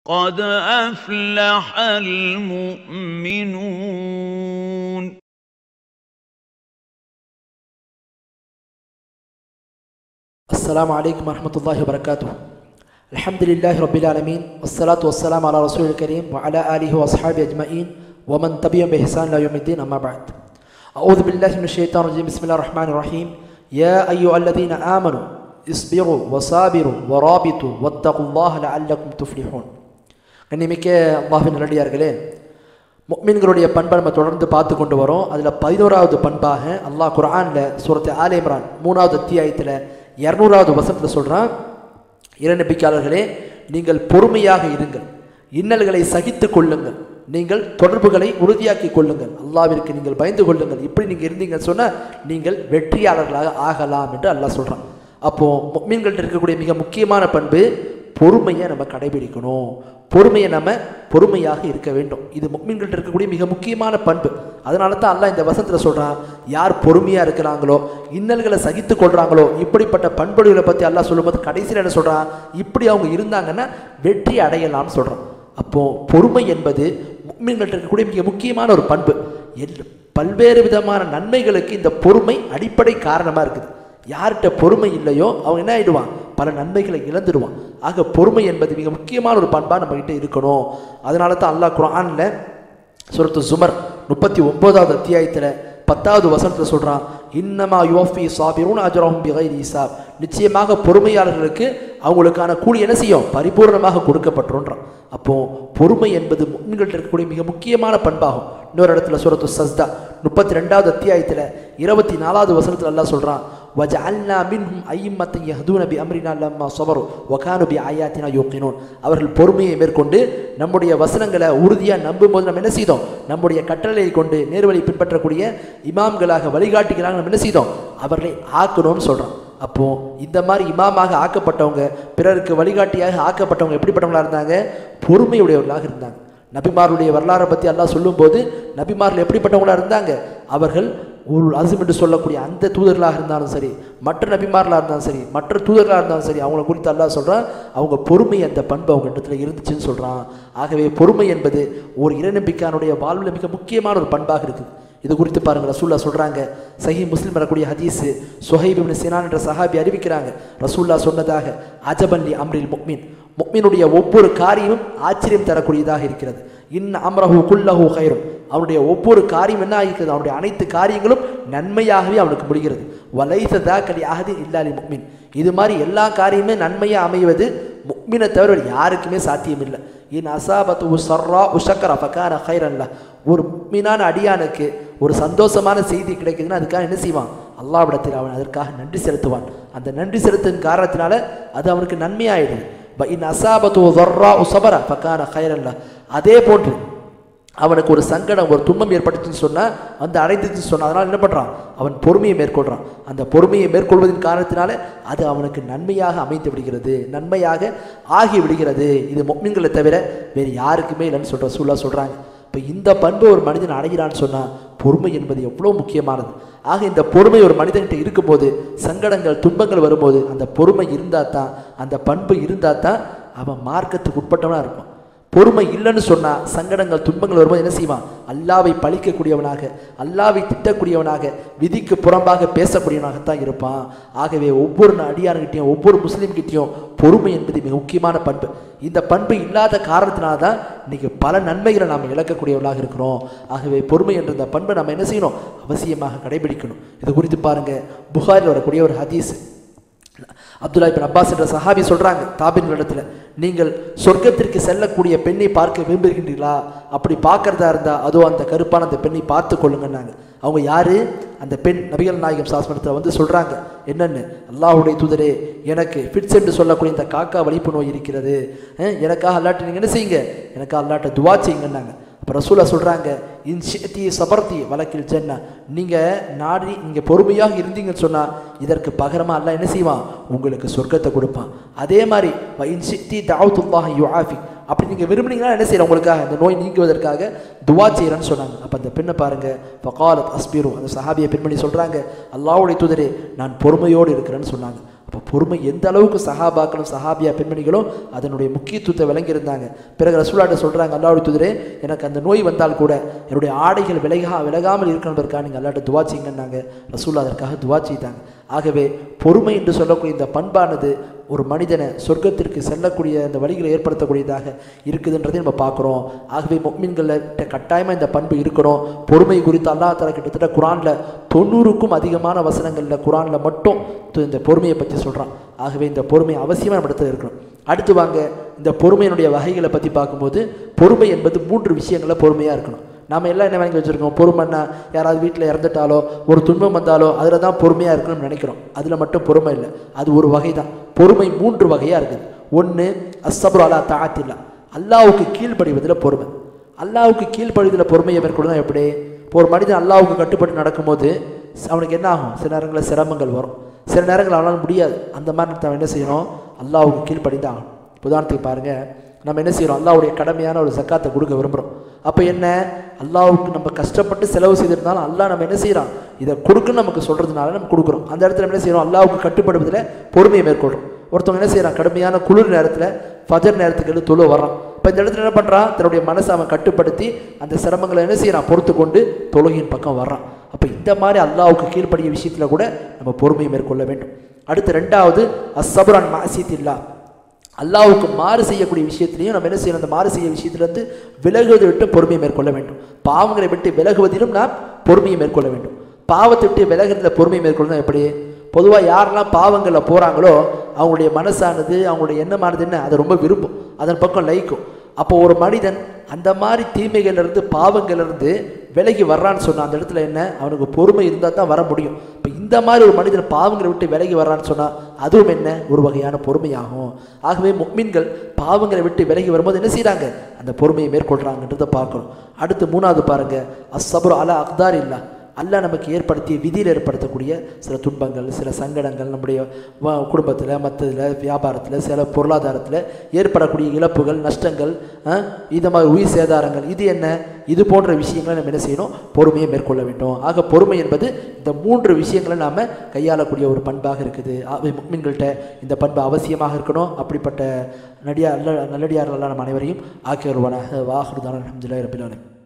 قد أفلح المؤمنون السلام عليكم ورحمة الله وبركاته الحمد لله رب العالمين والصلاة والسلام على رسول الكريم وعلى آله وأصحابه أجمعين ومن تبعهم بإحسان إلى يوم الدين أما بعد أعوذ بالله من الشيطان الرجيم بسم الله الرحمن الرحيم يا أيها الذين آمنوا اصبروا وصابروا ورابطوا واتقوا الله لعلكم تفلحون கண்ணிமிக்க அல்லாஹின் நல்லடியார்களே முக்மின்களுடைய பண்பை நம்ம தொடர்ந்து பார்த்து கொண்டு வரோம் அதில் பதினோராவது பண்பாக அல்லாஹ் குர்ஆனில் சூரத்து ஆல் இம்ரான் மூணாவது அத்தியாயத்தில் இரநூறாவது வசனத்தில் சொல்கிறான் இறைநம்பிக்கையாளர்களே நீங்கள் பொறுமையாக இருங்கள் இன்னல்களை சகித்து கொள்ளுங்கள் நீங்கள் தொடர்புகளை உறுதியாக்கி கொள்ளுங்கள் அல்லாவிற்கு நீங்கள் பயந்து கொள்ளுங்கள் இப்படி நீங்கள் இருந்தீங்கன்னு சொன்னால் நீங்கள் வெற்றியாளர்களாக ஆகலாம் என்று அல்லாஹ் சொல்கிறான் அப்போது முக்மீன்கள்ட்ட இருக்கக்கூடிய மிக முக்கியமான பண்பு பொறுமையை நம்ம கடைபிடிக்கணும் பொறுமையை நம்ம பொறுமையாக இருக்க வேண்டும் இது முக்மீன்கள்ட்ட இருக்கக்கூடிய மிக முக்கியமான பண்பு அதனால தான் அல்லாஹ் இந்த வசனத்தில் சொல்கிறான் யார் பொறுமையாக இருக்கிறாங்களோ இன்னல்களை சகித்து கொள்கிறாங்களோ இப்படிப்பட்ட பண்புகளை பற்றி அல்லாஹ் சொல்லும்போது கடைசியில் என்ன சொல்கிறான் இப்படி அவங்க இருந்தாங்கன்னா வெற்றி அடையலாம்னு சொல்கிறான் அப்போது பொறுமை என்பது முக்மீன்கள்ட்ட இருக்கக்கூடிய மிக முக்கியமான ஒரு பண்பு எல் பல்வேறு விதமான நன்மைகளுக்கு இந்த பொறுமை அடிப்படை காரணமாக இருக்குது யார்கிட்ட பொறுமை இல்லையோ அவன் என்ன ஆயிடுவான் பல நன்மைகளை இழந்துடுவான் ஆக பொறுமை என்பது மிக முக்கியமான ஒரு பண்பாக நம்மகிட்ட இருக்கணும் அதனால தான் அல்லாஹ் குரானில் சுரத்து சுமர் முப்பத்தி ஒன்பதாவது அத்தியாயத்தில் பத்தாவது வசனத்தில் சொல்கிறான் இன்னமா யோஃபி சாபிரூன் அஜரஹும் பிகைரி இசாப் நிச்சயமாக பொறுமையாளர்களுக்கு அவங்களுக்கான கூலி என்ன செய்யும் பரிபூர்ணமாக கொடுக்கப்பட்டுருன்றான் அப்போ பொறுமை என்பது முன்கள்ட்ட இருக்கக்கூடிய மிக முக்கியமான பண்பாகும் இன்னொரு இடத்துல சுரத்து சஸ்தா முப்பத்தி ரெண்டாவது அத்தியாயத்தில் இருபத்தி நாலாவது வசனத்தில் எல்லாம் சொல்கிறான் வஜஅல்னா மின்ஹும் ஐம்மத்தை யஹ்தூன பி அம்ரினா லம்மா ஸபரு வகானு பி ஆயாத்தினா யூக்கினூன் அவர்கள் பொறுமையை மேற்கொண்டு நம்முடைய வசனங்களை உறுதியாக நம்பும்போது நம்ம என்ன செய்தோம் நம்முடைய கட்டளையை கொண்டு நேர்வழி பின்பற்றக்கூடிய இமாம்களாக வழிகாட்டிகளாக நம்ம என்ன செய்தோம் அவர்களை ஆக்கணும்னு சொல்கிறோம் அப்போ இந்த மாதிரி இமாமாக ஆக்கப்பட்டவங்க பிறருக்கு வழிகாட்டியாக ஆக்கப்பட்டவங்க எப்படிப்பட்டவங்களா இருந்தாங்க பொறுமையுடையவர்களாக இருந்தாங்க நபிமாருடைய வரலாறை பற்றி அல்லாஹ் சொல்லும்போது நபிமார்கள் எப்படிப்பட்டவங்களா இருந்தாங்க அவர்கள் ஒரு அசும் என்று சொல்லக்கூடிய அந்த தூதர்களாக இருந்தாலும் சரி மற்ற நபிமார்களாக இருந்தாலும் சரி மற்ற தூதர்களாக இருந்தாலும் சரி அவங்கள குறித்து அல்லாஹ் சொல்கிறான் அவங்க பொறுமை அந்த பண்பு அவங்க இடத்துல இருந்துச்சுன்னு சொல்கிறான் ஆகவே பொறுமை என்பது ஒரு இறைநம்பிக்கையானுடைய வாழ்வில் மிக முக்கியமான ஒரு பண்பாக இருக்குது இது குறித்து பாருங்க ரசூல்லா சொல்கிறாங்க சஹி முஸ்லிம் வரக்கூடிய ஹதீஸு சுஹைப் இப்னு சினான் என்ற சஹாபி அறிவிக்கிறாங்க ரசூல்லா சொன்னதாக அஜபல்லி அம்ரில் முக்மின் முக்மினுடைய ஒவ்வொரு காரியமும் ஆச்சரியம் தரக்கூடியதாக இருக்கிறது இன் அம்ரஹு குல்லஹு ஹைரும் அவனுடைய ஒவ்வொரு காரியம் என்ன ஆகிக்கிறது அவனுடைய அனைத்து காரியங்களும் நன்மையாகவே அவனுக்கு முடிகிறது வலைசதா கலி அகதி இல்லாலி முக்மின் இது மாதிரி எல்லா காரியமே நன்மையாக அமைவது முக்மினை தவிர வேறு யாருக்குமே சாத்தியம் இல்லை இன் அசாபத்து உசர்ரா உஷக்கரா ஃபக்கான ஹைரல்ல ஒரு முக்மீனான அடியானுக்கு ஒரு சந்தோஷமான செய்தி கிடைக்குதுன்னா அதுக்காக என்ன செய்வான் அல்லாவிடத்தில் அவன் அதற்காக நன்றி செலுத்துவான் அந்த நன்றி செலுத்தின் காரணத்தினால அது அவனுக்கு நன்மையாயிடுது இன் அசாபத்து உசர்ரா உசபரா ஃபக்கான ஹைரல்ல அதே போன்று அவனுக்கு ஒரு சங்கடம் ஒரு துன்பம் ஏற்பட்டுச்சுன்னு சொன்னால் வந்து அடைந்துச்சுன்னு சொன்னால் அதனால் என்ன பண்ணுறான் அவன் பொறுமையை மேற்கொள்கிறான் அந்த பொறுமையை மேற்கொள்வதன் காரணத்தினால அது அவனுக்கு நன்மையாக அமைந்து விடுகிறது நன்மையாக ஆகி விடுகிறது இது மொம்மின்களை தவிர வேறு யாருக்குமே இல்லைன்னு சொல்கிற சூழலா சொல்கிறாங்க இப்போ இந்த பண்பு ஒரு மனிதன் அடைகிறான்னு சொன்னால் பொறுமை என்பது எவ்வளோ முக்கியமானது ஆக இந்த பொறுமை ஒரு மனிதன்கிட்ட இருக்கும்போது சங்கடங்கள் துன்பங்கள் வரும்போது அந்த பொறுமை இருந்தால் தான் அந்த பண்பு இருந்தால் தான் அவன் மார்க்கத்துக்கு உட்பட்டவனாக இருப்பான் பொறுமை இல்லைன்னு சொன்னால் சங்கடங்கள் துன்பங்கள் வரும்போது என்ன செய்வான் அல்லாவை பழிக்கக்கூடியவனாக அல்லாவை திட்டக்கூடியவனாக விதிக்கு புறம்பாக பேசக்கூடியவனாகத்தான் இருப்பான் ஆகவே ஒவ்வொரு அடியார்கிட்டையும் ஒவ்வொரு முஸ்லீம்கிட்டையும் பொறுமை என்பது மிக முக்கியமான பண்பு இந்த பண்பு இல்லாத காரணத்தினால தான் இன்றைக்கி பல நன்மைகளை நாம் இழக்கக்கூடியவர்களாக இருக்கிறோம் ஆகவே பொறுமை என்ற இந்த பண்பை நம்ம என்ன செய்யணும் அவசியமாக கடைபிடிக்கணும் இது குறித்து பாருங்கள் புகாரில் வரக்கூடிய ஒரு ஹதீஸ் அப்துல்லா பின் அப்பாஸ் என்ற சஹாபி சொல்கிறாங்க தாபின்களிடத்தில் நீங்கள் சொர்க்கத்திற்கு செல்லக்கூடிய பெண்ணை பார்க்க விரும்புகின்றீர்களா அப்படி பார்க்கறதா இருந்தால் அதோ அந்த கருப்பான அந்த பெண்ணை பார்த்து கொள்ளுங்கன்னாங்க அவங்க யார் அந்த பெண் நபிகள் நாயகம் சாஸ்மனத்தில் வந்து சொல்கிறாங்க என்னென்னு அல்லாஹுடைய தூதரே எனக்கு ஃபிட்ஸ் என்று சொல்லக்கூடிய இந்த காக்கா வலிப்பு நோய் இருக்கிறது எனக்காக அல்லாட்ட நீங்கள் என்ன செய்யுங்க எனக்காக அல்லாட்ட துவா செய்யுங்கன்னாங்க அப்போ ரசூலா சொல்கிறாங்க இன் ஷேத்தி சபர்த்தி வழக்கில் ஜென்னா நீங்கள் நாடி நீங்கள் பொறுமையாக இருந்தீங்கன்னு சொன்னால் இதற்கு பகரமாக அல்ல என்ன செய்வான் உங்களுக்கு சொர்க்கத்தை கொடுப்பான் அதே மாதிரி இன் ஷித்தி தாவுத்துல்லாஹ் யூ ஆஃபி அப்படி நீங்கள் விரும்புனீங்கன்னா என்ன செய்யறோம் உங்களுக்காக இந்த நோய் நீங்குவதற்காக துவா செய்கிறேன்னு சொன்னாங்க அப்போ அந்த பெண்ணை பாருங்கள் ஃபகாலத் அஸ்பீரு அந்த சஹாபியை பெண்மணி சொல்கிறாங்க அல்லாவுடைய தூதரே நான் பொறுமையோடு இருக்கிறேன்னு சொன்னாங்க அப்போ பொறுமை எந்த அளவுக்கு சஹாபாக்களும் சஹாபியா பெண்மணிகளும் அதனுடைய முக்கியத்துவத்தை விளங்கியிருந்தாங்க பிறகு ரசூலாட்ட சொல்கிறாங்க அல்லாவுடைய தூதரே எனக்கு அந்த நோய் வந்தால் கூட என்னுடைய ஆடைகள் விலகா விலகாமல் இருக்கணுன்றதுக்காக நீங்கள் அல்லாட்ட துவா செய்யுங்கன்னாங்க ரசூலா அதற்காக துவா செய்தாங்க ஆகவே பொறுமை என்று சொல்லக்கூடிய இந்த பண்பானது ஒரு மனிதனை சொர்க்கத்திற்கு செல்லக்கூடிய அந்த வழிகளை ஏற்படுத்தக்கூடியதாக இருக்குதுன்றதை நம்ம பார்க்குறோம் ஆகவே மொம்மின்கள்கிட்ட கட்டாயமாக இந்த பண்பு இருக்கணும் பொறுமை குறித்து அல்லா தலா கிட்டத்தட்ட குரானில் தொண்ணூறுக்கும் அதிகமான வசனங்களில் குரானில் மட்டும் து- இந்த பொறுமையை பற்றி சொல்கிறான் ஆகவே இந்த பொறுமை அவசியமாக நம்ம இடத்துல இருக்கணும் அடுத்து வாங்க இந்த பொறுமையினுடைய வகைகளை பற்றி பார்க்கும்போது பொறுமை என்பது மூன்று விஷயங்களில் பொறுமையாக இருக்கணும் நாம எல்லாம் என்ன வாங்கி வச்சுருக்கோம் பொறுமைன்னா யாராவது வீட்டில் இறந்துட்டாலோ ஒரு துன்பம் வந்தாலோ அதில் தான் பொறுமையாக இருக்கணும்னு நினைக்கிறோம் அதில் மட்டும் பொறுமை இல்லை அது ஒரு வகை தான் பொறுமை மூன்று வகையாக இருக்குது ஒன்று அஸ்ஸப்ரு அலா தாத்தில்லா அல்லாவுக்கு கீழ்ப்படிவதில் பொறுமை அல்லாவுக்கு கீழ்ப்படிவதில் பொறுமையை மேற்கொள்ளும் எப்படி இப்போ ஒரு மனிதன் அல்லாவுக்கு கட்டுப்பட்டு நடக்கும்போது அவனுக்கு என்ன ஆகும் சில நேரங்களில் சிரமங்கள் வரும் சில நேரங்கள் அவனால் முடியாது அந்த மாதிரி நம்ம என்ன செய்யணும் அல்லாவுக்கு கீழ்ப்படிந்து ஆகணும் உதாரணத்துக்கு பாருங்க நம்ம என்ன செய்கிறோம் அல்லாவுடைய கடமையான ஒரு சக்காத்தை கொடுக்க விரும்புகிறோம் அப்போ என்ன அல்லாவுக்கு நம்ம கஷ்டப்பட்டு செலவு செய்திருந்தாலும் அல்லாஹ் நம்ம என்ன செய்கிறான் இதை கொடுக்குன்னு நமக்கு சொல்கிறதுனால நம்ம கொடுக்குறோம் அந்த இடத்துல நம்ம என்ன செய்கிறோம் அல்லாவுக்கு கட்டுப்படுவதில் பொறுமையை மேற்கொள்கிறோம் ஒருத்தவங்க என்ன செய்கிறான் கடுமையான குளிர் நேரத்தில் ஃபஜர் நேரத்துக்கு எழுந்து தொழு வரான் இப்போ இந்த இடத்துல என்ன பண்ணுறான் தன்னுடைய மனசை அவன் கட்டுப்படுத்தி அந்த சிரமங்களை என்ன செய்கிறான் பொறுத்து கொண்டு தொழுகையின் பக்கம் வர்றான் அப்போ இந்த மாதிரி அல்லாவுக்கு கீழ்ப்படிய விஷயத்தில் கூட நம்ம பொறுமையை மேற்கொள்ள வேண்டும் அடுத்து ரெண்டாவது அஸ்ஸபுரான் மாசித்தில்லா அல்லாவுக்கு மாறு செய்யக்கூடிய விஷயத்திலையும் நம்ம என்ன செய்யணும் அந்த மாறு செய்ய விஷயத்திலிருந்து விலகுவதை விட்டு பொறுமையை மேற்கொள்ள வேண்டும் பாவங்களை விட்டு விலகுவதிலும் நாம் பொறுமையை மேற்கொள்ள வேண்டும் பாவத்தை விட்டு விலகுறதுல பொறுமையை மேற்கொள்ளணும் எப்படி பொதுவாக யாரெல்லாம் பாவங்களில் போகிறாங்களோ அவங்களுடைய மனசானது அவங்களுடைய எண்ணமானது என்ன அதை ரொம்ப விரும்பும் அதன் பக்கம் லைக்கும் அப்போ ஒரு மனிதன் அந்த மாதிரி தீமைகள்லேருந்து பாவங்கள்லேருந்து விலகி வர்றான்னு சொன்னால் அந்த இடத்துல என்ன அவனுக்கு பொறுமை இருந்தால் தான் வர முடியும் இப்போ இந்த மாதிரி ஒரு மனிதன் பாவங்களை விட்டு விலகி வர்றான்னு சொன்னால் அதுவும் என்ன ஒரு வகையான பொறுமையாகும் ஆகவே முக்மீன்கள் பாவங்களை விட்டு விலகி வரும்போது என்ன செய்கிறாங்க அந்த பொறுமையை மேற்கொள்கிறாங்கன்றதை பார்க்குறோம் அடுத்து மூணாவது பாருங்க அஸ்ஸபுரு அலா அக்தார் இல்லா அல்லாஹ் நமக்கு ஏற்படுத்திய விதியில் ஏற்படுத்தக்கூடிய சில துன்பங்கள் சில சங்கடங்கள் நம்முடைய வ- குடும்பத்தில் மற்றதில் வியாபாரத்தில் சில பொருளாதாரத்தில் ஏற்படக்கூடிய இழப்புகள் நஷ்டங்கள் அஹ், இது மாதிரி உயிர் சேதாரங்கள் இது என்ன இது போன்ற விஷயங்களை நம்ம என்ன செய்யணும் பொறுமையை மேற்கொள்ள வேண்டும் ஆக பொறுமை என்பது இந்த மூன்று விஷயங்களை நாம் கையாளக்கூடிய ஒரு பண்பாக இருக்குது ஆகவே முக்மின்கள்கிட்ட இந்த பண்பு அவசியமாக இருக்கணும் அப்படிப்பட்ட நடிகார் நல்ல நல்லடியார்களெல்லாம் நம்ம அனைவரையும் ஆக்கி வருவானாக வாஹருதான அஹமதுல்லாஹி ரபில் ஆலமீன்